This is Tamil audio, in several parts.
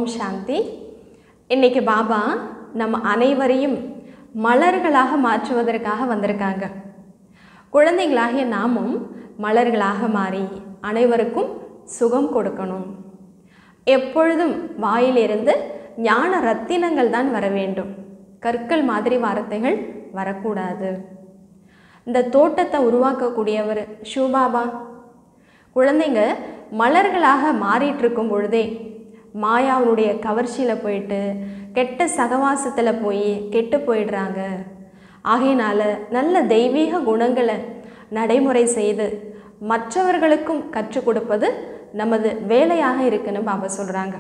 ஓம் சாந்தி இன்னைக்கு பாபா நம்ம அனைவரையும் மலர்களாக மாற்றுவதற்காக வந்திருக்காங்க குழந்தைகளாகிய நாமும் மலர்களாக மாறி அனைவருக்கும் சுகம் கொடுக்கணும் எப்பொழுதும் வாயிலிருந்து ஞான ரத்தினங்கள் தான் வர வேண்டும் கற்கள் மாதிரி வார்த்தைகள் வரக்கூடாது இந்த தோட்டத்தை உருவாக்கக்கூடியவர் ஷூபாபா குழந்தைங்க மலர்களாக மாறிட்டு இருக்கும் பொழுதே மாயாவுடைய கவர்ச்சியில் போயிட்டு கெட்ட சகவாசத்தில் போய் கெட்டு போயிடுறாங்க ஆகையினால நல்ல தெய்வீக குணங்களை நடைமுறை செய்து மற்றவர்களுக்கும் கற்றுக் கொடுப்பது நமது வேலையாக இருக்குன்னு பாபா சொல்கிறாங்க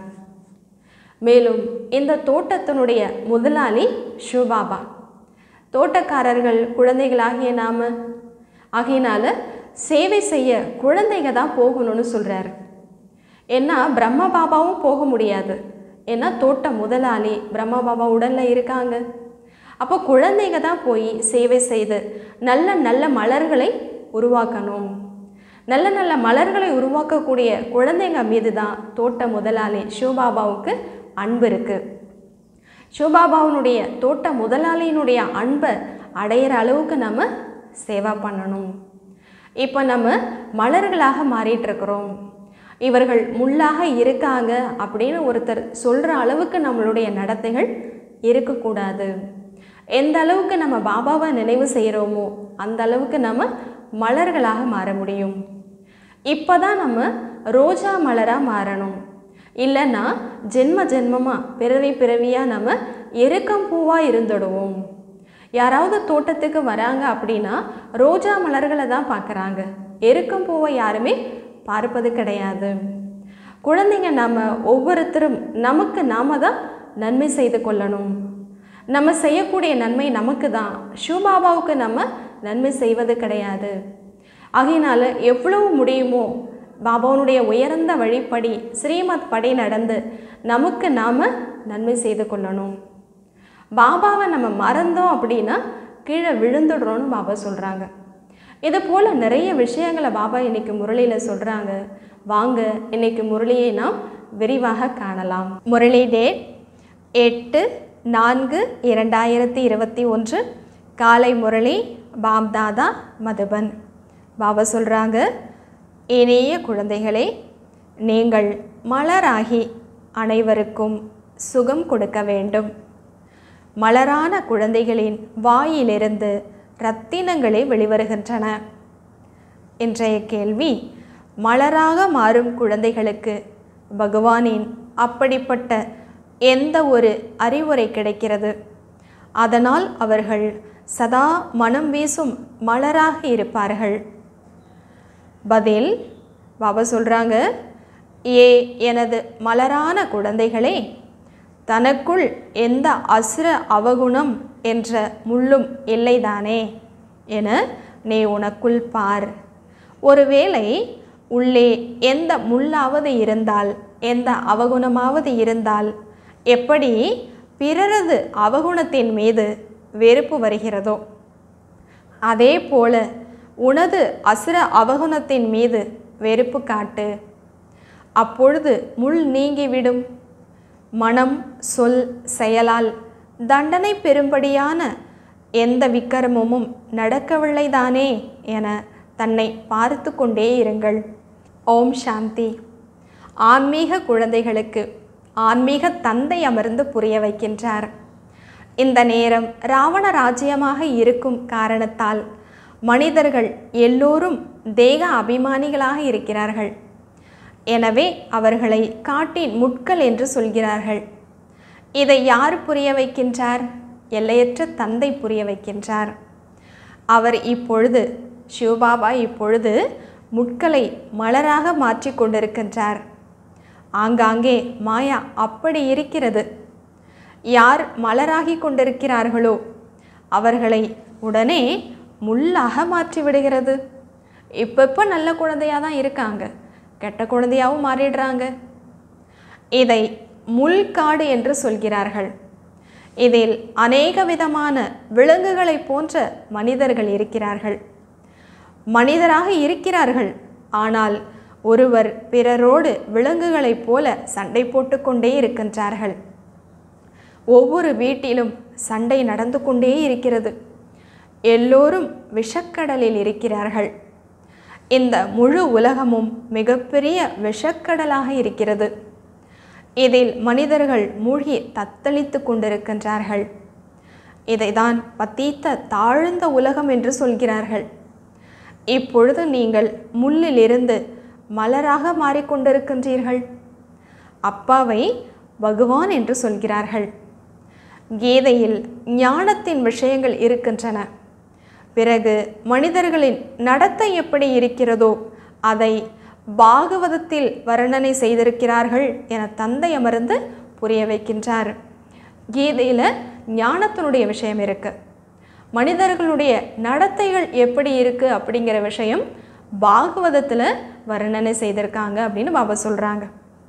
மேலும் இந்த தோட்டத்தினுடைய முதலாளி ஷூபாபா தோட்டக்காரர்கள் குழந்தைகளாகிய நாம ஆகையினால சேவை செய்ய குழந்தைங்க தான் போகணும்னு சொல்கிறாரு ஏன்னா பிரம்ம பாபாவும் போக முடியாது ஏன்னா தோட்ட முதலாளி பிரம்ம பாபா உடலில் இருக்காங்க அப்போ குழந்தைங்க தான் போய் சேவை செய்து நல்ல நல்ல மலர்களை உருவாக்கணும் நல்ல நல்ல மலர்களை உருவாக்கக்கூடிய குழந்தைங்க மீது தான் தோட்ட முதலாளி சிவபாபாவுக்கு அன்பு இருக்குது சிவபாபாவுனுடைய தோட்ட முதலாளியினுடைய அன்பை அடையிற அளவுக்கு நம்ம சேவா பண்ணணும் இப்போ நம்ம மலர்களாக மாறிட்டு இருக்கிறோம் இவர்கள் முள்ளாக இருக்காங்க அப்படின்னு ஒருத்தர் சொல்கிற அளவுக்கு நம்மளுடைய நடத்தைகள் இருக்கக்கூடாது எந்த அளவுக்கு நம்ம பாபாவை நினைவு செய்கிறோமோ அந்த அளவுக்கு நம்ம மலர்களாக மாற முடியும் இப்போ தான் நம்ம ரோஜா மலராக மாறணும் இல்லைன்னா ஜென்ம ஜென்மமாக பிறவி பிறவியாக நம்ம எருக்கம் பூவாக இருந்துடுவோம் யாராவது தோட்டத்துக்கு வராங்க அப்படின்னா ரோஜா மலர்களை தான் பார்க்குறாங்க எருக்கம் பூவை யாருமே பார்ப்பது கிடையாது குழந்தைங்க நம்ம ஒவ்வொருத்தரும் நமக்கு நாம தான் நன்மை செய்து கொள்ளணும் நம்ம செய்யக்கூடிய நன்மை நமக்கு தான் ஷூபாபாவுக்கு நம்ம நன்மை செய்வது கிடையாது ஆகையினால எவ்வளவு முடியுமோ பாபாவுனுடைய உயர்ந்த வழிப்படி ஸ்ரீமத் படி நடந்து நமக்கு நாம் நன்மை செய்து கொள்ளணும் பாபாவை நம்ம மறந்தோம் அப்படின்னா கீழே விழுந்துடுறோன்னு பாபா சொல்கிறாங்க இது போல் நிறைய விஷயங்களை பாபா இன்னைக்கு முரளியில் சொல்கிறாங்க வாங்க இன்னைக்கு முரளியை நாம் விரிவாக காணலாம் முரளி டேட் எட்டு நான்கு இரண்டாயிரத்தி இருபத்தி ஒன்று காலை முரளி பாப்தாதா மதுபன் பாபா சொல்கிறாங்க இனிய குழந்தைகளே நீங்கள் மலராகி அனைவருக்கும் சுகம் கொடுக்க வேண்டும் மலரான குழந்தைகளின் வாயிலிருந்து ரத்தினங்களே வெளிவருகின்றன இன்றைய கேள்வி மலராக மாறும் குழந்தைகளுக்கு பகவானின் அப்படிப்பட்ட எந்த ஒரு அறிவுரை கிடைக்கிறது அதனால் அவர்கள் சதா மனம் வீசும் மலராக இருப்பார்கள் பதில் பாபா சொல்கிறாங்க ஏ எனது மலரான குழந்தைகளே தனக்குள் எந்த அசுர அவகுணம் என்ற முள்ளும் இல்லைதானே என நீ உனக்குள் பார் ஒருவேளை உள்ளே எந்த முள்ளாவது இருந்தால் எந்த அவகுணமாவது இருந்தால் எப்படி பிறரது அவகுணத்தின் மீது வெறுப்பு வருகிறதோ அதே போல உனது அசுர அவகுணத்தின் மீது வெறுப்பு காட்டு அப்பொழுது முள் நீங்கிவிடும் மனம் சொல் செயலால் தண்டனை பெறும்படியான எந்த விக்கிரமமும் நடக்கவில்லைதானே என தன்னை பார்த்து கொண்டே இருங்கள் ஓம் சாந்தி ஆன்மீக குழந்தைகளுக்கு ஆன்மீக தந்தை அமர்ந்து புரிய வைக்கின்றார் இந்த நேரம் ராவண ராஜ்யமாக இருக்கும் காரணத்தால் மனிதர்கள் எல்லோரும் தேக அபிமானிகளாக இருக்கிறார்கள் எனவே அவர்களை காட்டின் முட்கள் என்று சொல்கிறார்கள் இதை யார் புரிய வைக்கின்றார் எல்லையற்ற தந்தை புரிய வைக்கின்றார் அவர் இப்பொழுது சிவபாபா இப்பொழுது முட்களை மலராக மாற்றி கொண்டிருக்கின்றார் ஆங்காங்கே மாயா அப்படி இருக்கிறது யார் மலராகி கொண்டிருக்கிறார்களோ அவர்களை உடனே முள்ளாக மாற்றி விடுகிறது இப்போ இப்போ நல்ல குழந்தையாக தான் இருக்காங்க கெட்ட குழந்தையாகவும் மாறிடுறாங்க இதை முள்காடு என்று சொல்கிறார்கள் இதில் அநேக விதமான விலங்குகளைப் போன்ற மனிதர்கள் இருக்கிறார்கள் மனிதராக இருக்கிறார்கள் ஆனால் ஒருவர் பிறரோடு விலங்குகளைப் போல சண்டை போட்டுக்கொண்டே இருக்கின்றார்கள் ஒவ்வொரு வீட்டிலும் சண்டை நடந்து கொண்டே இருக்கிறது எல்லோரும் விஷக்கடலில் இருக்கிறார்கள் இந்த முழு உலகமும் மிகப்பெரிய விஷக்கடலாக இருக்கிறது இதில் மனிதர்கள் மூழ்கி தத்தளித்து கொண்டிருக்கின்றார்கள் இதைதான் பத்தீத்த தாழ்ந்த உலகம் என்று சொல்கிறார்கள் இப்பொழுது நீங்கள் முள்ளிலிருந்து மலராக மாறிக்கொண்டிருக்கின்றீர்கள் அப்பாவை பகவான் என்று சொல்கிறார்கள் கீதையில் ஞானத்தின் விஷயங்கள் இருக்கின்றன பிறகு மனிதர்களின் நடத்தை எப்படி இருக்கிறதோ அதை பாகவதத்தில் வர்ணனை செய்திருக்கிறார்கள் என தந்தை அமர்ந்து புரிய வைக்கின்றார் கீதையில் ஞானத்தினுடைய விஷயம் இருக்கு மனிதர்களுடைய நடத்தைகள் எப்படி இருக்கு அப்படிங்கிற விஷயம் பாகவதத்தில் வர்ணனை செய்திருக்காங்க அப்படின்னு பாபா சொல்கிறாங்க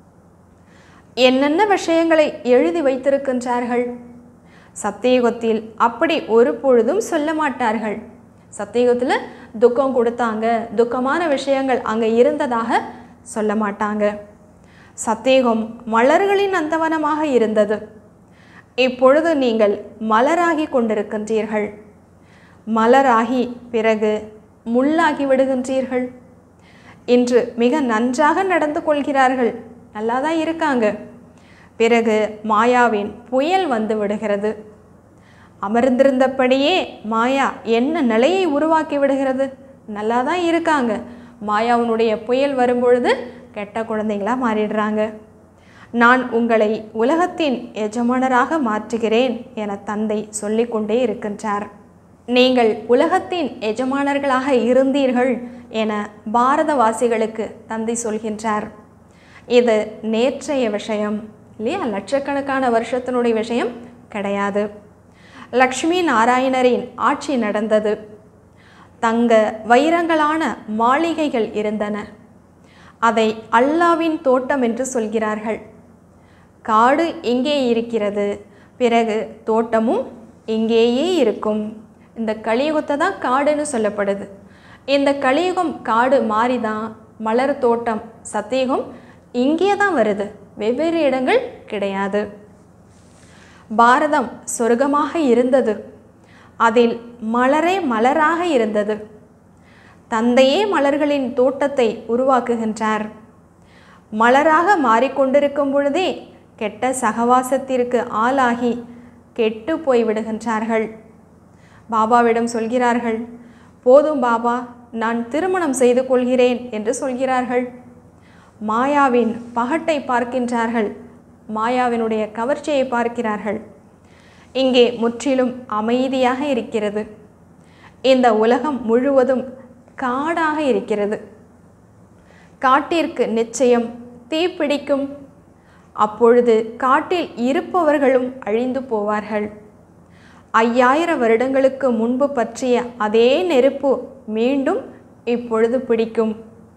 என்னென்ன விஷயங்களை எழுதி வைத்திருக்கின்றார்கள் சத்தியுகத்தில் அப்படி ஒரு பொழுதும் சொல்ல மாட்டார்கள் சத்தியுகத்தில் துக்கம் கொடுத்தாங்க துக்கமான விஷயங்கள் அங்கே இருந்ததாக சொல்ல மாட்டாங்க சத்தியுகம் மலர்களின் அந்தவனமாக இருந்தது இப்பொழுது நீங்கள் மலராகி கொண்டிருக்கின்றீர்கள் மலராகி பிறகு முள்ளாகி விடுகின்றீர்கள் இன்று மிக நன்றாக நடந்து கொள்கிறார்கள் நல்லா தான் இருக்காங்க பிறகு மாயாவின் புயல் வந்து விடுகிறது அமர்ந்திருந்தபடியே மாயா என்ன நிலையை உருவாக்கி விடுகிறது நல்லா தான் இருக்காங்க மாயாவினுடைய புயல் வரும்பொழுது கெட்ட குழந்தைங்களா மாறிடுறாங்க நான் உங்களை உலகத்தின் எஜமானராக மாற்றுகிறேன் என தந்தை சொல்லிக்கொண்டே இருக்கின்றார் நீங்கள் உலகத்தின் எஜமானர்களாக இருந்தீர்கள் என பாரதவாசிகளுக்கு தந்தை சொல்கின்றார் இது நேற்றைய விஷயம் இல்லையா லட்சக்கணக்கான வருஷத்தினுடைய விஷயம் கிடையாது லக்ஷ்மி நாராயணரின் ஆட்சி நடந்தது தங்க வைரங்களான மாளிகைகள் இருந்தன அதை அல்லாவின் தோட்டம் என்று சொல்கிறார்கள் காடு இங்கே இருக்கிறது பிறகு தோட்டமும் இங்கேயே இருக்கும் இந்த கலியுகத்தை தான் காடுன்னு சொல்லப்படுது இந்த கலியுகம் காடு மாறி தான் மலர் தோட்டம் சத்தியுகம் இங்கே தான் வருது வெவ்வேறு இடங்கள் கிடையாது பாரதம் சொர்க்கமாக இருந்தது அதில் மலரே மலராக இருந்தது தந்தையே மலர்களின் தோட்டத்தை உருவாக்குகின்றார் மலராக மாறிக்கொண்டிருக்கும் பொழுதே கெட்ட சகவாசத்திற்கு ஆளாகி கெட்டு போய் விடுகின்றார்கள் பாபாவிடம் சொல்கிறார்கள் போதும் பாபா நான் திருமணம் செய்து கொள்கிறேன் என்று சொல்கிறார்கள் மாயாவின் பகட்டை பார்க்கின்றார்கள் மாயாவினுடைய கவர்ச்சியை பார்க்கிறார்கள் இங்கே முற்றிலும் அமைதியாக இருக்கிறது இந்த உலகம் முழுவதும் காடாக இருக்கிறது காட்டிற்கு நிச்சயம் தீப்பிடிக்கும் அப்பொழுது காட்டில் இருப்பவர்களும் அழிந்து போவார்கள் ஐயாயிரம் வருடங்களுக்கு முன்பு பற்றிய அதே நெருப்பு மீண்டும் இப்பொழுது பிடிக்கும்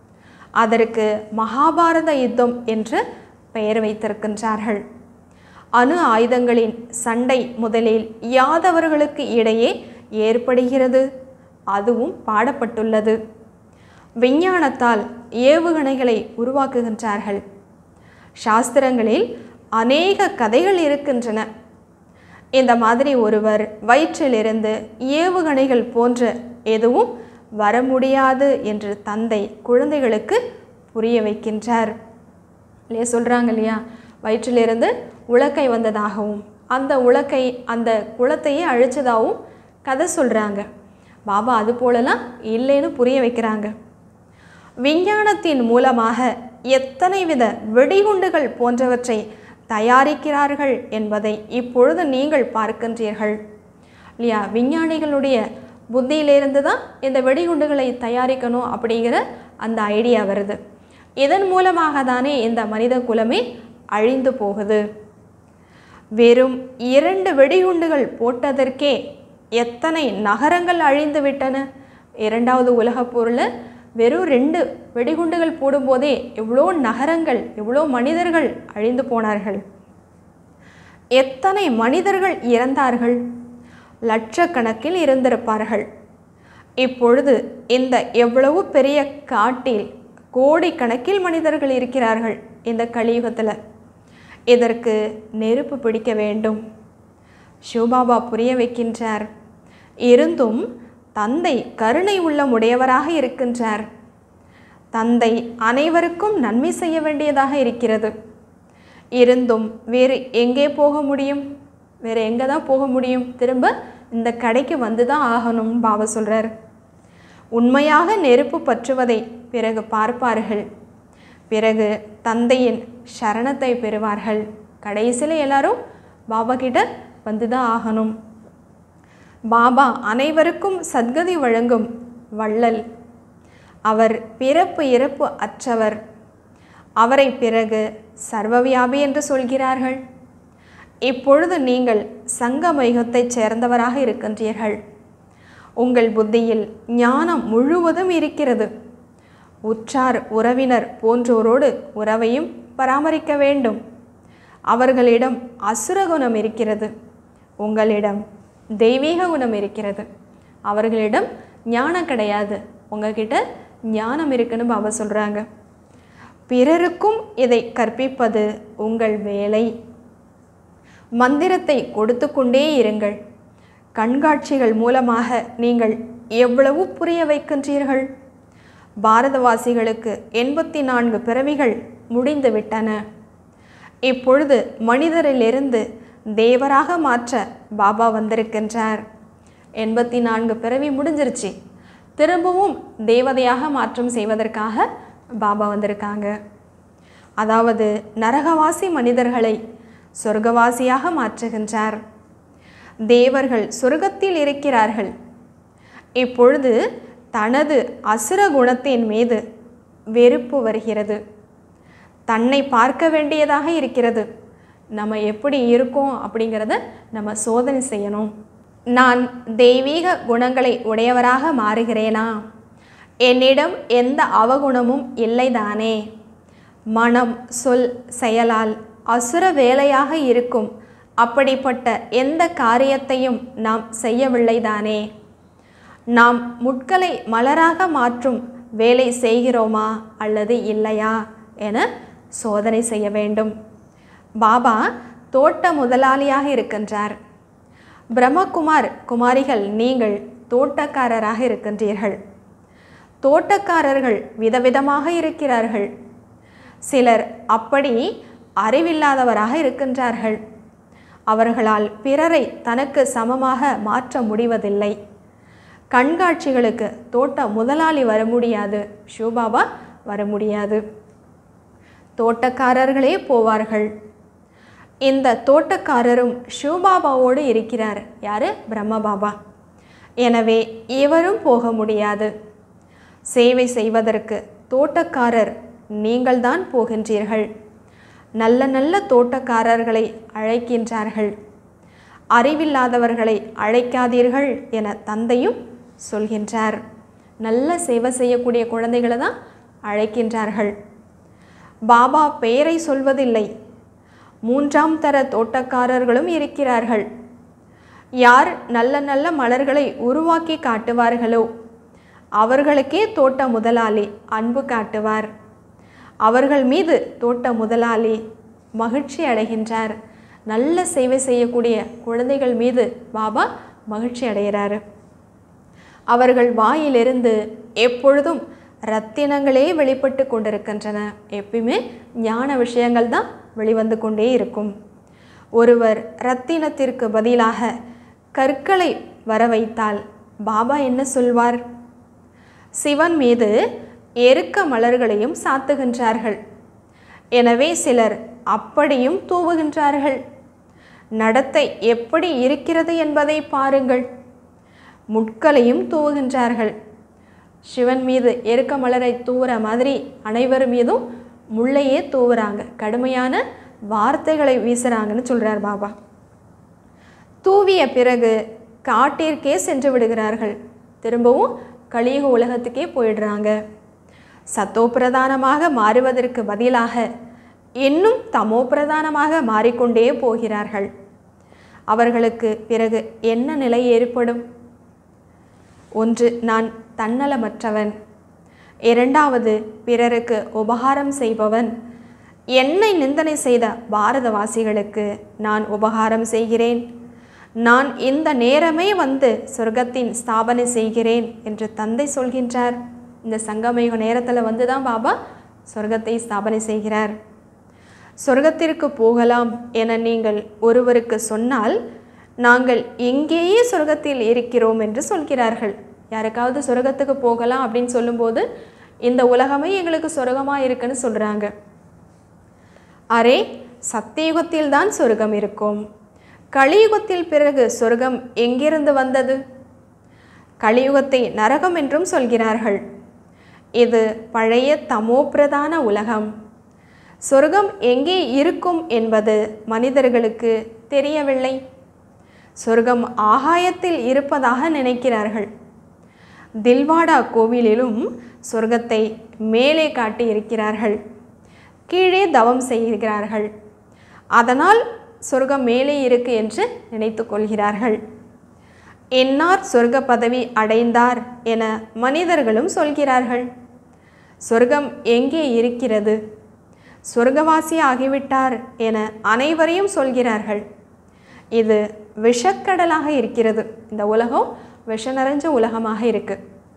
அதற்கு மகாபாரத யுத்தம் என்று பெயர் வைத்திருக்கின்றார்கள் அணு ஆயுதங்களின் சண்டை முதலில் யாதவர்களுக்கு இடையே ஏற்படுகிறது அதுவும் பாடப்பட்டுள்ளது விஞ்ஞானத்தால் ஏவுகணைகளை உருவாக்குகின்றார்கள் சாஸ்திரங்களில் அநேக கதைகள் இருக்கின்றன இந்த மாதிரி ஒருவர் வயிற்றிலிருந்து ஏவுகணைகள் போன்ற எதுவும் வர முடியாது என்று தந்தை குழந்தைகளுக்கு புரிய வைக்கின்றார் இல்லையா சொல்கிறாங்க இல்லையா வயிற்றிலிருந்து உலக்கை வந்ததாகவும் அந்த உலக்கை அந்த குளத்தையே அழிச்சதாகவும் கதை சொல்கிறாங்க பாபா அது போலலாம் இல்லைன்னு புரிய வைக்கிறாங்க விஞ்ஞானத்தின் மூலமாக எத்தனை வித வெடிகுண்டுகள் போன்றவற்றை தயாரிக்கிறார்கள் என்பதை இப்பொழுது நீங்கள் பார்க்கின்றீர்கள் இல்லையா விஞ்ஞானிகளுடைய புத்தியிலிருந்து தான் இந்த வெடிகுண்டுகளை தயாரிக்கணும் அப்படிங்கிற அந்த ஐடியா வருது இதன் மூலமாக தானே இந்த மனித குலமே அழிந்து போகுது வெறும் இரண்டு வெடிகுண்டுகள் போட்டதற்கே எத்தனை நகரங்கள் அழிந்து விட்டன இரண்டாவது உலகப் போரில் வெறும் ரெண்டு வெடிகுண்டுகள் போடும்போதே எவ்வளோ நகரங்கள் எவ்வளோ மனிதர்கள் அழிந்து போனார்கள் எத்தனை மனிதர்கள் இறந்தார்கள் லட்சக்கணக்கில் இருந்திருப்பார்கள் இப்பொழுது இந்த எவ்வளவு பெரிய காட்டில் கோடிக்கணக்கில் மனிதர்கள் இருக்கிறார்கள் இந்த கலியுகத்தில் இதற்கு நெருப்பு பிடிக்க வேண்டும் சிவபாபா புரிய வைக்கின்றார் இருந்தும் தந்தை கருணை உள்ளமுடையவராக இருக்கின்றார் தந்தை அனைவருக்கும் நன்மை செய்ய வேண்டியதாக இருக்கிறது இருந்தும் வேறு எங்கே போக முடியும் வேறு எங்கே தான் போக முடியும் திரும்ப இந்த கடைக்கு வந்து தான் ஆகணும்னு பாபா சொல்கிறார் உண்மையாக நெருப்பு பற்றுவதை பிறகு பார்ப்பார்கள் பிறகு தந்தையின் சரணத்தை பெறுவார்கள் கடைசியில் எல்லாரும் பாபா கிட்ட வந்து தான் ஆகணும் பாபா அனைவருக்கும் சத்கதி வழங்கும் வள்ளல் அவர் பிறப்பு இறப்பு அற்றவர் அவரை பிறகு சர்வவியாபி என்று சொல்கிறார்கள் இப்பொழுது நீங்கள் சங்கமயுகத்தைச் சேர்ந்தவராக இருக்கின்றீர்கள் உங்கள் புத்தியில் ஞானம் முழுவதும் இருக்கிறது உற்றார் உறவினர் போன்றோரோடு உறவையும் பராமரிக்க வேண்டும் அவர்களிடம் அசுரகுணம் இருக்கிறது உங்களிடம் தெய்வீக குணம் இருக்கிறது அவர்களிடம் ஞானம் கிடையாது உங்ககிட்ட ஞானம் இருக்குன்னு பாபா சொல்கிறாங்க பிறருக்கும் இதை கற்பிப்பது உங்கள் வேலை மந்திரத்தை கொடுத்து கொண்டே இருங்கள் கண்காட்சிகள் மூலமாக நீங்கள் எவ்வளவு புரிய வைக்கின்றீர்கள் பாரதவாசிகளுக்கு எண்பத்தி நான்கு பிறவிகள் முடிந்துவிட்டன இப்பொழுது மனிதரிலிருந்து தேவராக மாற்ற பாபா வந்திருக்கின்றார் எண்பத்தி நான்கு பிறவி முடிஞ்சிருச்சு திரும்பவும் தேவதையாக மாற்றம் செய்வதற்காக பாபா வந்திருக்காங்க அதாவது நரகவாசி மனிதர்களை சொர்க்கவாசியாக மாற்றுகின்றார் தேவர்கள் சொர்க்கத்தில் இருக்கிறார்கள் இப்பொழுது தனது அசுர குணத்தின் மீது வெறுப்பு வருகிறது தன்னை பார்க்க வேண்டியதாக இருக்கிறது நம்ம எப்படி இருக்கோம் அப்படிங்கிறத நம்ம சோதனை செய்யணும் நான் தெய்வீக குணங்களை உடையவராக மாறுகிறேனா என்னிடம் எந்த அவகுணமும் இல்லைதானே மனம் சொல் செயலால் அசுர வேலையாக இருக்கும் அப்படிப்பட்ட எந்த காரியத்தையும் நாம் செய்யவில்லைதானே நாம் முட்களை மலராக மாற்றும் வேலை செய்கிறோமா அல்லது இல்லையா என சோதனை செய்ய வேண்டும் பாபா தோட்ட முதலாளியாக இருக்கின்றார் பிரம்மகுமார் குமாரிகள் நீங்கள் தோட்டக்காரராக இருக்கின்றீர்கள் தோட்டக்காரர்கள் விதவிதமாக இருக்கிறார்கள் சிலர் அப்படி அறிவில்லாதவராக இருக்கின்றார்கள் அவர்களால் பிறரை தனக்கு சமமாக மாற்ற முடிவதில்லை கண்காட்சிகளுக்கு தோட்ட முதலாளி வர முடியாது ஷூபாபா வர முடியாது தோட்டக்காரர்களே போவார்கள் இந்த தோட்டக்காரரும் ஷூபாபாவோடு இருக்கிறார் யாரு பிரம்மபாபா எனவே இவரும் போக முடியாது சேவை செய்வதற்கு தோட்டக்காரர் நீங்கள்தான் போகின்றீர்கள் நல்ல நல்ல தோட்டக்காரர்களை அழைக்கின்றார்கள் அறிவில்லாதவர்களை அழைக்காதீர்கள் என தந்தையும் சொல்கின்றார் நல்ல சேவை செய்யக்கூடிய குழந்தைகளை தான் அழைக்கின்றார்கள் பாபா பெயரை சொல்வதில்லை மூன்றாம் தர தோட்டக்காரர்களும் இருக்கிறார்கள் யார் நல்ல நல்ல மலர்களை உருவாக்கி காட்டுவார்களோ அவர்களுக்கே தோட்ட முதலாளி அன்பு காட்டுவார் அவர்கள் மீது தோட்ட முதலாளி மகிழ்ச்சி அடைகின்றார் நல்ல சேவை செய்யக்கூடிய குழந்தைகள் மீது பாபா மகிழ்ச்சி அடைகிறாரு அவர்கள் வாயிலிருந்து எப்பொழுதும் ரத்தினங்களே வெளிப்பட்டு கொண்டிருக்கின்றன எப்பயுமே ஞான விஷயங்கள் தான் வெளிவந்து கொண்டே இருக்கும் ஒருவர் ரத்தினத்திற்கு பதிலாக கற்களை வர வைத்தால் பாபா என்ன சொல்வார் சிவன் மீது எருக்க மலர்களையும் சாத்துகின்றார்கள் எனவே சிலர் அப்படியும் தூவுகின்றார்கள் நடத்தை எப்படி இருக்கிறது என்பதை பாருங்கள் முட்களையும் தூவுகின்றார்கள் சிவன் மீது எருக்க மலரை தூவுற மாதிரி அனைவர் மீதும் முள்ளையே தூவுறாங்க கடுமையான வார்த்தைகளை வீசுறாங்கன்னு சொல்றார் பாபா தூவிய பிறகு காட்டிற்கே சென்று விடுகிறார்கள் திரும்பவும் கலியுக உலகத்துக்கே போயிடுறாங்க சத்தோ பிரதானமாக மாறுவதற்கு பதிலாக இன்னும் தமோ பிரதானமாக மாறிக்கொண்டே போகிறார்கள் அவர்களுக்கு பிறகு என்ன நிலை ஏற்படும் ஒன்று நான் தன்னலமற்றவன் இரண்டாவது பிறருக்கு உபகாரம் செய்பவன் என்னை நிந்தனை செய்த பாரதவாசிகளுக்கு நான் உபகாரம் செய்கிறேன் நான் இந்த நேரமே வந்து சொர்க்கத்தின் ஸ்தாபனை செய்கிறேன் என்று தந்தை சொல்கின்றார் இந்த சங்கமயுக நேரத்தில் வந்து தான் பாபா சொர்க்கத்தை ஸ்தாபனை செய்கிறார் சொர்க்கத்திற்கு போகலாம் என நீங்கள் ஒருவருக்கு சொன்னால் நாங்கள் எங்கேயே சொர்க்கத்தில் இருக்கிறோம் என்று சொல்கிறார்கள் யாருக்காவது சொர்க்கத்துக்கு போகலாம் அப்படின்னு சொல்லும்போது இந்த உலகமே எங்களுக்கு சொர்க்கமாக இருக்குன்னு சொல்கிறாங்க அரே சத்தியுகத்தில் தான் சொர்க்கம் இருக்கும் கலியுகத்தில் பிறகு சொர்க்கம் எங்கிருந்து வந்தது கலியுகத்தை நரகம் என்றும் சொல்கிறார்கள் இது பழைய தமோபிரதான உலகம் சொர்க்கம் எங்கே இருக்கும் என்பது மனிதர்களுக்கு தெரியவில்லை சொர்க்கம் ஆகாயத்தில் இருப்பதாக நினைக்கிறார்கள் தில்வாடா கோவிலிலும் சொர்க்கத்தை மேலே காட்டி இருக்கிறார்கள் கீழே தவம் செய்கிறார்கள் அதனால் சொர்க்கம் மேலே இருக்கு என்று நினைத்து கொள்கிறார்கள் என்னார் சொர்க்க பதவி அடைந்தார் என மனிதர்களும் சொல்கிறார்கள் சொர்க்கம் எங்கே இருக்கிறது சொர்க்கவாசி ஆகிவிட்டார் என அனைவரையும் சொல்கிறார்கள் இது விஷக்கடலாக இருக்கிறது இந்த உலகம் விஷ நிறைஞ்ச உலகமாக இருக்கு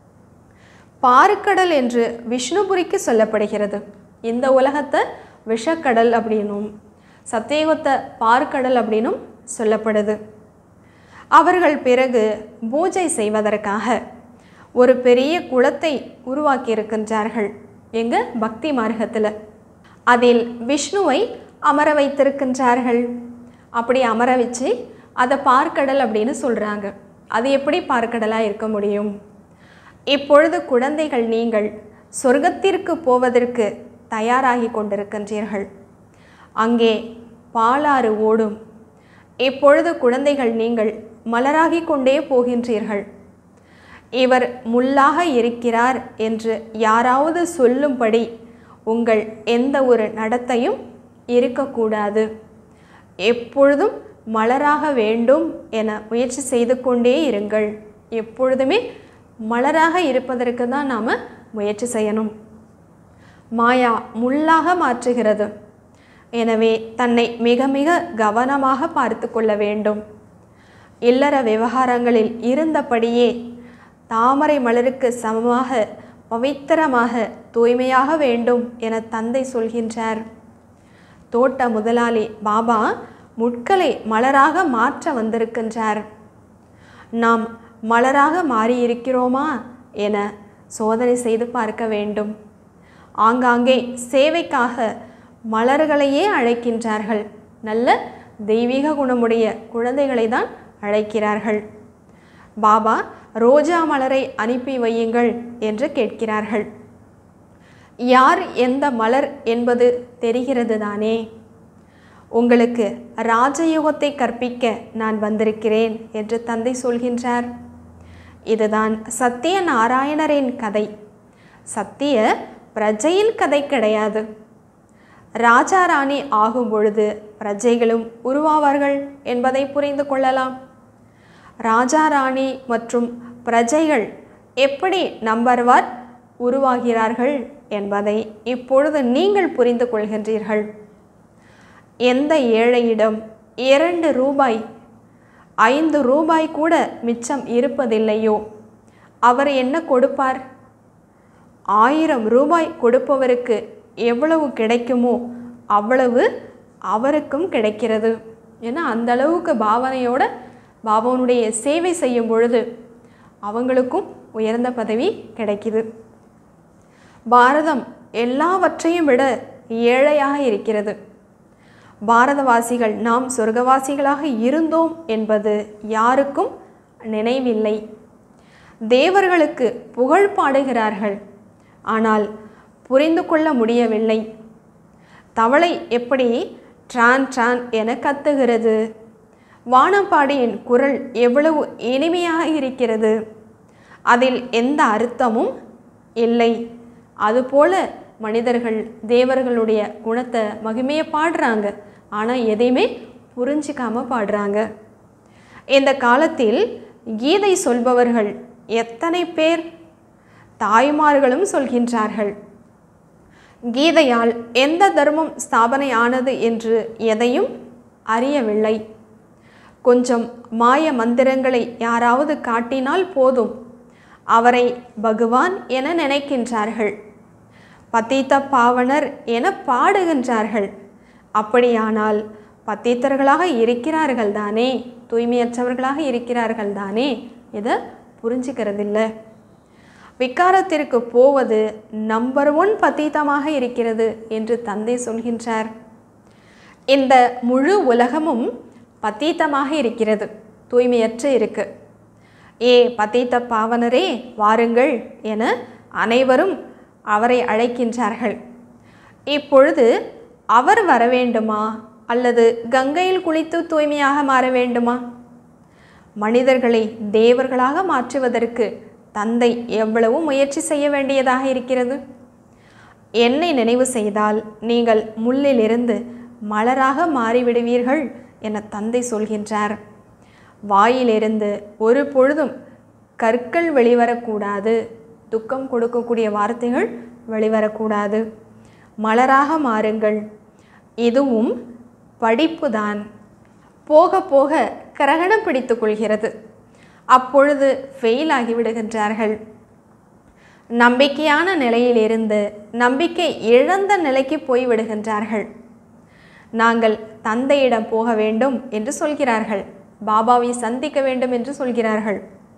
பாருக்கடல் என்று விஷ்ணுபுரிக்கு சொல்லப்படுகிறது இந்த உலகத்தை விஷக்கடல் அப்படின்னும் சத்தியகுத்த பார்க்கடல் அப்படின்னும் சொல்லப்படுது அவர்கள் பிறகு பூஜை செய்வதற்காக ஒரு பெரிய குளத்தை உருவாக்கி இருக்கின்றார்கள் எங்க பக்தி மார்க்கத்தில் அதில் விஷ்ணுவை அமர வைத்திருக்கின்றார்கள் அப்படி அமர வச்சு அதை பார்க்கடல் அப்படின்னு சொல்கிறாங்க அது எப்படி பார்க்கடலாக இருக்க முடியும் இப்பொழுது குழந்தைகள் நீங்கள் சொர்க்கத்திற்கு போவதற்கு தயாராகி கொண்டிருக்கின்றீர்கள் அங்கே பாலாறு ஓடும் இப்பொழுது குழந்தைகள் நீங்கள் மலராகி கொண்டே போகின்றீர்கள் இவர் முள்ளாக இருக்கிறார் என்று யாராவது சொல்லும்படி உங்கள் எந்த ஒரு நடத்தையும் இருக்கக்கூடாது எப்பொழுதும் மலராக வேண்டும் என முயற்சி செய்து கொண்டே இருங்கள் எப்பொழுதுமே மலராக இருப்பதற்கு தான் நாம் முயற்சி செய்யணும் மாயா முள்ளாக மாற்றுகிறது எனவே தன்னை மிக மிக கவனமாக பார்த்து கொள்ள வேண்டும் இல்லற விவகாரங்களில் இருந்தபடியே தாமரை மலருக்கு சமமாக பவித்திரமாக தூய்மையாக வேண்டும் என தந்தை சொல்கின்றார் தோட்ட முதலாளி பாபா முட்களை மலராக மாற்ற வந்திருக்கின்றார் நாம் மலராக மாறியிருக்கிறோமா என சோதனை செய்து பார்க்க வேண்டும் ஆங்காங்கே சேவைக்காக மலர்களையே அழைக்கின்றார்கள் நல்ல தெய்வீக குணமுடைய குழந்தைகளை தான் அழைக்கிறார்கள் பாபா ரோஜா மலரை அனுப்பி வையுங்கள் என்று கேட்கிறார்கள் யார் எந்த மலர் என்பது தெரிகிறது தானே உங்களுக்கு ராஜயோகத்தை கற்பிக்க நான் வந்திருக்கிறேன் என்று தந்தை சொல்கின்றார் இதுதான் சத்திய நாராயணரின் கதை சத்திய பிரஜையின் கதை கிடையாது ராஜா ராணி ஆகும் பொழுது பிரஜைகளும் உருவாவார்கள் என்பதை புரிந்து கொள்ளலாம் ராஜா ராணி மற்றும் பிரஜைகள் எப்படி நம்பர்வார் உருவாகிறார்கள் என்பதை இப்பொழுது நீங்கள் புரிந்து கொள்கின்றீர்கள் எந்த ஏழையிடம் இரண்டு ரூபாய் ஐந்து ரூபாய் கூட மிச்சம் இருப்பதில்லையோ அவர் என்ன கொடுப்பார் ஆயிரம் ரூபாய் கொடுப்பவருக்கு எவ்வளவு கிடைக்குமோ அவ்வளவு அவருக்கும் கிடைக்கிறது ஏன்னா அந்த அளவுக்கு பாவனையோட பாபாவனுடைய சேவை செய்யும் பொழுது அவங்களுக்கும் உயர்ந்த பதவி கிடைக்குது பாரதம் எல்லாவற்றையும் விட ஏழையாக இருக்கிறது பாரதவாசிகள் நாம் சொர்க்கவாசிகளாக இருந்தோம் என்பது யாருக்கும் நினைவில்லை தேவர்களுக்கு புகழ் பாடுகிறார்கள் ஆனால் புரிந்து கொள்ள முடியவில்லை தவளை எப்படி ட்ரான் ட்ரான் என கத்துகிறது வானப்பாடியின் குரல் எவ்வளவு இனிமையாக இருக்கிறது அதில் எந்த அர்த்தமும் இல்லை அதுபோல மனிதர்கள் தேவர்களுடைய குணத்தை மகிமையை பாடுறாங்க ஆனால் எதையுமே புரிஞ்சிக்காம பாடுறாங்க இந்த காலத்தில் கீதை சொல்பவர்கள் எத்தனை பேர் தாய்மார்களும் சொல்கின்றார்கள் கீதையால் எந்த தர்மம் ஸ்தாபனை ஆனது என்று எதையும் அறியவில்லை கொஞ்சம் மாய மந்திரங்களை யாராவது காட்டினால் போதும் அவரை பகவான் என நினைக்கின்றார்கள் பத்தீத்த பாவனர் என பாடுகின்றார்கள் அப்படியானால் பத்தீத்தர்களாக இருக்கிறார்கள் தானே தூய்மையற்றவர்களாக இருக்கிறார்கள் தானே இதை புரிஞ்சுக்கிறதில்ல விக்காரத்திற்கு போவது நம்பர் ஒன் பத்தீத்தமாக இருக்கிறது என்று தந்தை சொல்கின்றார் இந்த முழு உலகமும் பத்தீத்தமாக இருக்கிறது தூய்மையற்று இருக்கு ஏ பத்தீத்த பாவனரே வாருங்கள் என அனைவரும் அவரை அழைக்கின்றார்கள் இப்பொழுது அவர் வர வேண்டுமா அல்லது கங்கையில் குளித்து தூய்மையாக மாற வேண்டுமா மனிதர்களை தேவர்களாக மாற்றுவதற்கு தந்தை எவ்வளவு முயற்சி செய்ய வேண்டியதாக இருக்கிறது என்னை நினைவு செய்தால் நீங்கள் முள்ளிலிருந்து மலராக மாறிவிடுவீர்கள் என தந்தை சொல்கின்றார் வாயிலிருந்து ஒரு பொழுதும் கற்கள் வெளிவரக்கூடாது துக்கம் கொடுக்கக்கூடிய வார்த்தைகள் வெளிவரக்கூடாது மலராக மாறுங்கள் இதுவும் படிப்புதான் போக போக கிரகணம் பிடித்து கொள்கிறது அப்பொழுது ஃபெயில் ஆகிவிடுகின்றார்கள் நம்பிக்கையான நிலையிலிருந்து நம்பிக்கை இழந்த நிலைக்கு போய்விடுகின்றார்கள் நாங்கள் தந்தையிடம் போக வேண்டும் என்று சொல்கிறார்கள் பாபாவை சந்திக்க வேண்டும் என்று சொல்கிறார்கள்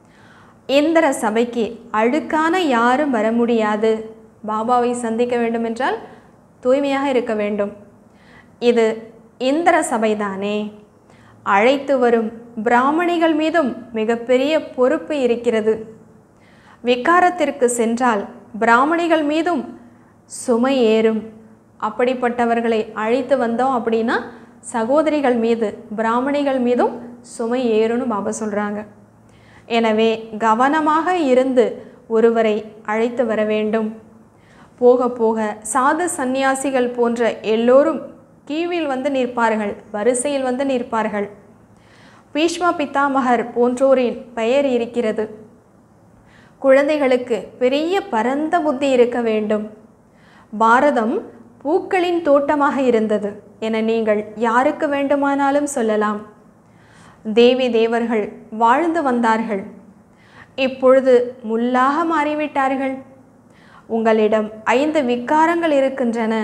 இந்திர சபைக்கு அழுக்கான யாரும் வர முடியாது பாபாவை சந்திக்க வேண்டும் என்றால் தூய்மையாக இருக்க வேண்டும் இது இந்திர சபைதானே அழைத்து வரும் பிராமணிகள் மீதும் மிகப்பெரிய பொறுப்பு இருக்கிறது விகாரத்திற்கு சென்றால் பிராமணிகள் மீதும் சுமை ஏறும் அப்படிப்பட்டவர்களை அழைத்து வந்தோம் அப்படின்னா சகோதரிகள் மீது பிராமணிகள் மீதும் சுமை ஏறும்னு பாபா சொல்கிறாங்க எனவே கவனமாக இருந்து ஒருவரை அழைத்து வர வேண்டும் போக போக சாது சந்நியாசிகள் போன்ற எல்லோரும் கீழில் வந்து நிற்பார்கள் வரிசையில் வந்து நிற்பார்கள் பீஷ்ம பித்தாமகர் போன்றோரின் பெயர் இருக்கிறது குழந்தைகளுக்கு பெரிய பரந்த புத்தி இருக்க வேண்டும் பாரதம் பூக்களின் தோட்டமாக இருந்தது என நீங்கள் யாருக்கு வேண்டுமானாலும் சொல்லலாம் தேவி தேவர்கள் வாழ்ந்து வந்தார்கள் இப்பொழுது முள்ளாக மாறிவிட்டார்கள் உங்களிடம் ஐந்து விக்காரங்கள் இருக்கின்றன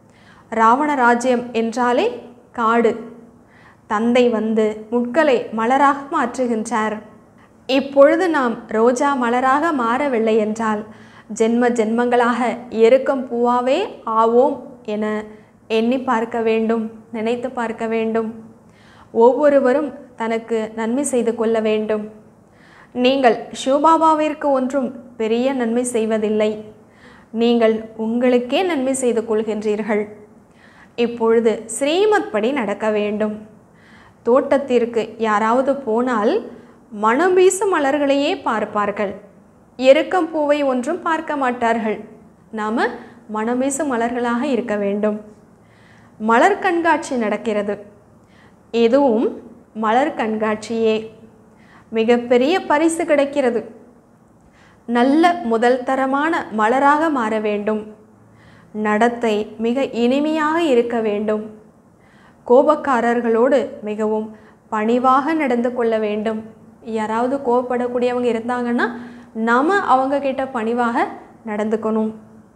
ராவண ராஜ்யம் என்றாலே காடு தந்தை வந்து முட்களை மலராக மாற்றுகின்றார் இப்பொழுது நாம் ரோஜா மலராக மாறவில்லை என்றால் ஜென்ம ஜென்மங்களாக எருக்கம் பூவாவே ஆவோம் என எண்ணி பார்க்க வேண்டும் நினைத்து பார்க்க வேண்டும் ஒவ்வொருவரும் தனக்கு நன்மை செய்து கொள்ள வேண்டும் நீங்கள் சிவபாபாவிற்கு ஒன்றும் பெரிய நன்மை செய்வதில்லை நீங்கள் உங்களுக்கே நன்மை செய்து கொள்கின்றீர்கள் இப்பொழுது ஸ்ரீமத் படி நடக்க வேண்டும் தோட்டத்திற்கு யாராவது போனால் மனம் வீசும் மலர்களையே பார்ப்பார்கள் எருக்கம் பூவை ஒன்றும் பார்க்க மாட்டார்கள் நாம் மனம் வீசும் மலர்களாக இருக்க வேண்டும் மலர் கண்காட்சி நடக்கிறது இதுவும் மலர் கண்காட்சியே மிகப்பெரிய பரிசு கிடைக்கிறது நல்ல முதல் தரமான மலராக மாற வேண்டும் நடத்தை மிக இனிமையாக இருக்க வேண்டும் கோபக்காரர்களோடு மிகவும் பணிவாக நடந்து கொள்ள வேண்டும் யாராவது கோபப்படக்கூடியவங்க இருந்தாங்கன்னா நாம் அவங்க கிட்ட பணிவாக நடந்துக்கணும்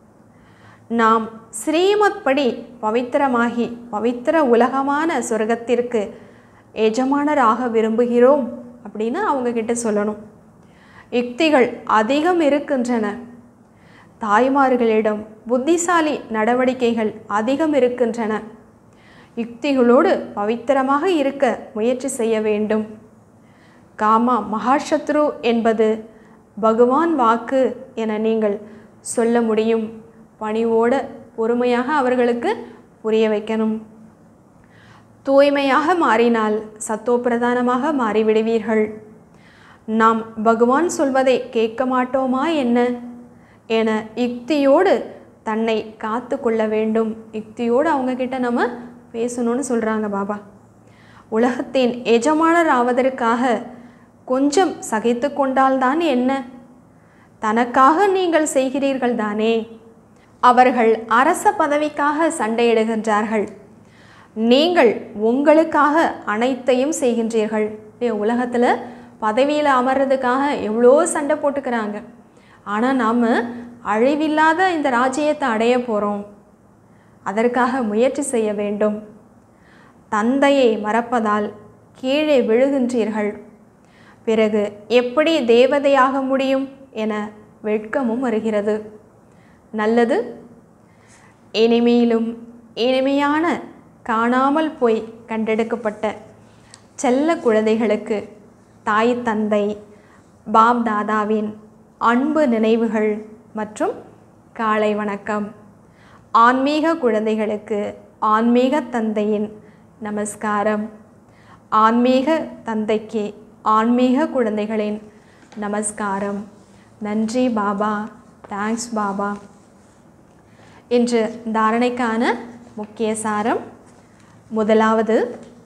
நாம் ஸ்ரீமத் படி பவித்திரமாகி பவித்திர உலகமான சொர்க்கத்திற்கு எஜமானராக விரும்புகிறோம் அப்படின்னு அவங்க கிட்ட சொல்லணும் யுக்திகள் அதிகம் இருக்கின்றன தாய்மார்களிடம் புத்திசாலி நடவடிக்கைகள் அதிகம் இருக்கின்றன யுக்திகளோடு பவித்திரமாக இருக்க முயற்சி செய்ய வேண்டும் காமா மகாசத்ரு என்பது பகவான் வாக்கு என நீங்கள் சொல்ல முடியும் பணிவோடு பொறுமையாக அவர்களுக்கு புரிய வைக்கணும் தூய்மையாக மாறினால் சத்தோப்பிரதானமாக மாறிவிடுவீர்கள் நாம் பகவான் சொல்வதை கேட்க மாட்டோமா என்ன என யுக்தியோடு தன்னை காத்து கொள்ள வேண்டும் யுக்தியோடு அவங்கக்கிட்ட நம்ம பேசணும்னு சொல்கிறாங்க பாபா உலகத்தின் எஜமானர் ஆவதற்காக கொஞ்சம் சகித்து கொண்டால்தான் என்ன தனக்காக நீங்கள் செய்கிறீர்கள் தானே அவர்கள் அரச பதவிக்காக சண்டையிடுகின்றார்கள் நீங்கள் உங்களுக்காக அனைத்தையும் செய்கின்றீர்கள் உலகத்தில் பதவியில் அமர்றதுக்காக எவ்வளோ சண்டை போட்டுக்கிறாங்க ஆனால் நாம் அழிவில்லாத இந்த ராஜ்யத்தை அடைய போகிறோம் அதற்காக முயற்சி செய்ய வேண்டும் தந்தையை மறப்பதால் கீழே விழுகின்றீர்கள் பிறகு எப்படி தேவதையாக முடியும் என வெட்கமும் வருகிறது நல்லது இனிமையிலும் இனிமையான காணாமல் போய் கண்டெடுக்கப்பட்ட செல்ல குழந்தைகளுக்கு தாய் தந்தை பாப் தாதாவின் அன்பு நினைவுகள் மற்றும் காலை வணக்கம் ஆன்மீக குழந்தைகளுக்கு ஆன்மீக தந்தையின் நமஸ்காரம் ஆன்மீக தந்தைக்கு ஆன்மீக குழந்தைகளின் நமஸ்காரம் நன்றி பாபா தேங்க்ஸ் பாபா இன்று தாரணைக்கான முக்கிய சாரம் முதலாவது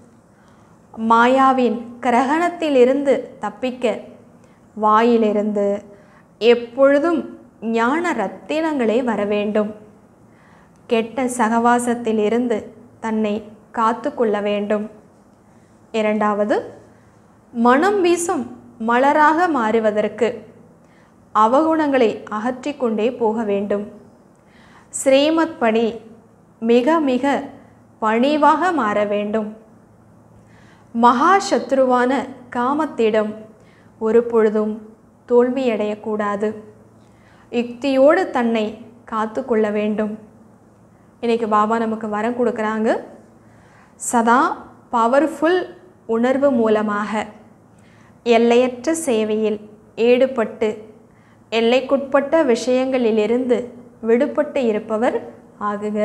மாயாவின் கிரகணத்திலிருந்து தப்பிக்க வாயிலிருந்து எப்பொழுதும் ஞான ரத்தினங்களே வர வேண்டும் கெட்ட சகவாசத்திலிருந்து தன்னை காத்து கொள்ள வேண்டும் இரண்டாவது மனம் வீசும் மலராக மாறுவதற்கு அவகுணங்களை அகற்றிக்கொண்டே போக வேண்டும் ஸ்ரீமத் படி மிக மிக பணிவாக மாற வேண்டும் மகா சத்ருவான காமத்திடம் ஒரு பொழுதும் தோல்வியடையக்கூடாது யுக்தியோடு தன்னை காத்து கொள்ள வேண்டும் இன்றைக்கி பாபா நமக்கு வரம் கொடுக்குறாங்க சதா பவர்ஃபுல் உணர்வு மூலமாக எல்லையற்ற சேவையில் ஈடுபட்டு எல்லைக்குட்பட்ட விஷயங்களிலிருந்து விடுபட்டு இருப்பவர் ஆகுக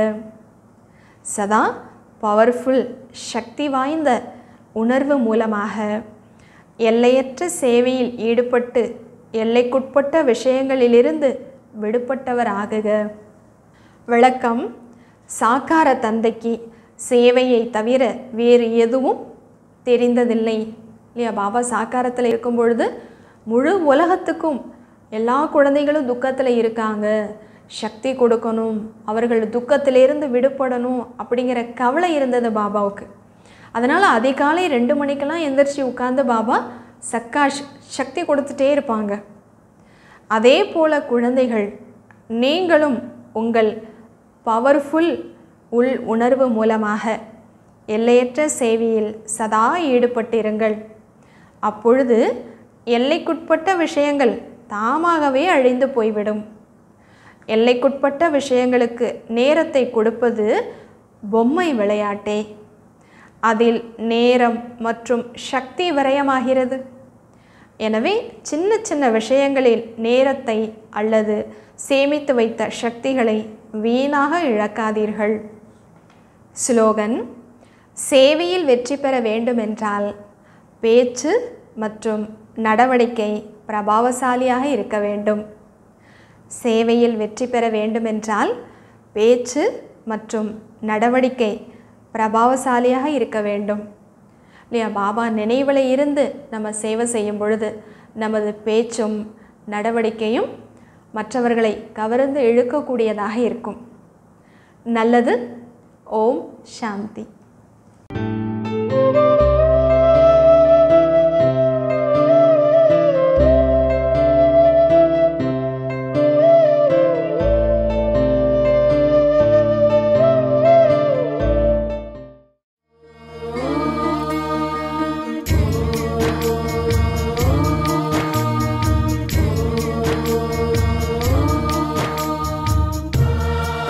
சதா பவர்ஃபுல் சக்தி வாய்ந்த உணர்வு மூலமாக எல்லையற்ற சேவையில் ஈடுபட்டு எல்லைக்குட்பட்ட விஷயங்களிலிருந்து விடுபட்டவர் ஆகுக விளக்கம் சாக்கார தந்தைக்கு சேவையை தவிர வேறு எதுவும் தெரிந்ததில்லை இல்லையா பாபா சாக்காரத்தில் இருக்கும் பொழுது முழு உலகத்துக்கும் எல்லா குழந்தைகளும் துக்கத்தில் இருக்காங்க சக்தி கொடுக்கணும் அவர்கள் துக்கத்திலிருந்து விடுபடணும் அப்படிங்கிற கவலை இருந்தது பாபாவுக்கு அதனால் அதிகாலை ரெண்டு மணிக்கெல்லாம் எந்திரிச்சு உட்காந்து பாபா சக்காஷ் சக்தி கொடுத்துட்டே இருப்பாங்க அதே போல குழந்தைகள் நீங்களும் உங்கள் பவர்ஃபுல் உள் உணர்வு மூலமாக எல்லையற்ற சேவையில் சதா ஈடுபட்டிருங்கள் அப்பொழுது எல்லைக்குட்பட்ட விஷயங்கள் தாமாகவே அழிந்து போய்விடும் எல்லைக்குட்பட்ட விஷயங்களுக்கு நேரத்தை கொடுப்பது பொம்மை விளையாட்டே அதில் நேரம் மற்றும் சக்தி விரயமாகிறது எனவே சின்ன சின்ன விஷயங்களில் நேரத்தை அல்லது சேமித்து வைத்த சக்திகளை வீணாக இழக்காதீர்கள் ஸ்லோகன் சேவையில் வெற்றி பெற வேண்டுமென்றால் பேச்சு மற்றும் நடவடிக்கை பிரபாவசாலியாக இருக்க வேண்டும் சேவையில் வெற்றி பெற வேண்டுமென்றால் பேச்சு மற்றும் நடவடிக்கை பிரபாவசாலியாக இருக்க வேண்டும் இல்லையா பாபா நினைவில் இருந்து நம்ம சேவை செய்யும் பொழுது நமது பேச்சும் நடவடிக்கையும் மற்றவர்களை கவர்ந்து இழுக்கக்கூடியதாக இருக்கும் நல்லது ஓம் சாந்தி